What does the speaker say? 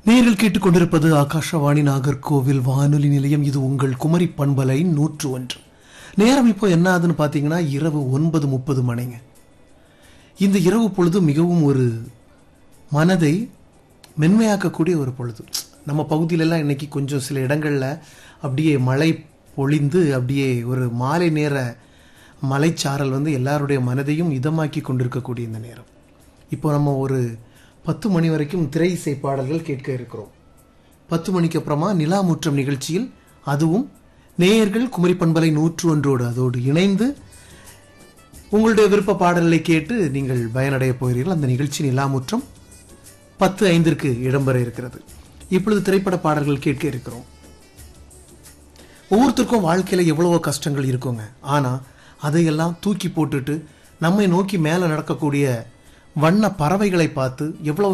நீங்கள் கேட்டுக்கொண்டிருப்பது ஆகாஷவாணி நாகர்கோவில் வானொலி நிலையம் இது உங்கள் குமரி பண்பலை நூற்று ஒன்று நேரம் இப்போ என்ன ஆகுதுன்னு பார்த்தீங்கன்னா இரவு ஒன்பது முப்பது மணிங்க இந்த இரவு பொழுது மிகவும் ஒரு மனதை மென்மையாக்கக்கூடிய ஒரு பொழுது நம்ம பகுதியிலெல்லாம் இன்னைக்கு கொஞ்சம் சில இடங்களில் அப்படியே மழை பொழிந்து அப்படியே ஒரு மாலை நேர மலைச்சாரல் வந்து எல்லாருடைய மனதையும் இதமாக்கி கொண்டிருக்கக்கூடிய இந்த நேரம் இப்போ நம்ம ஒரு பத்து மணி வரைக்கும் திரை இசை பாடல்கள் கேட்க இருக்கிறோம் பத்து மணிக்கு அப்புறமா நிலாமுற்றம் நிகழ்ச்சியில் அதுவும் நேயர்கள் குமரி பண்பலை நூற்று ஒன்றோடு அதோடு இணைந்து உங்களுடைய விருப்ப பாடல்களை கேட்டு நீங்கள் பயனடைய போகிறீர்கள் அந்த நிகழ்ச்சி நிலாமுற்றம் பத்து ஐந்திற்கு இடம்பெற இருக்கிறது இப்பொழுது திரைப்பட பாடல்கள் கேட்க இருக்கிறோம் ஒவ்வொருத்தருக்கும் வாழ்க்கையில எவ்வளவோ கஷ்டங்கள் இருக்குங்க ஆனா அதையெல்லாம் தூக்கி போட்டுட்டு நம்மை நோக்கி மேலே நடக்கக்கூடிய வண்ண பறவைகளை பார்த்து எவ்வளவு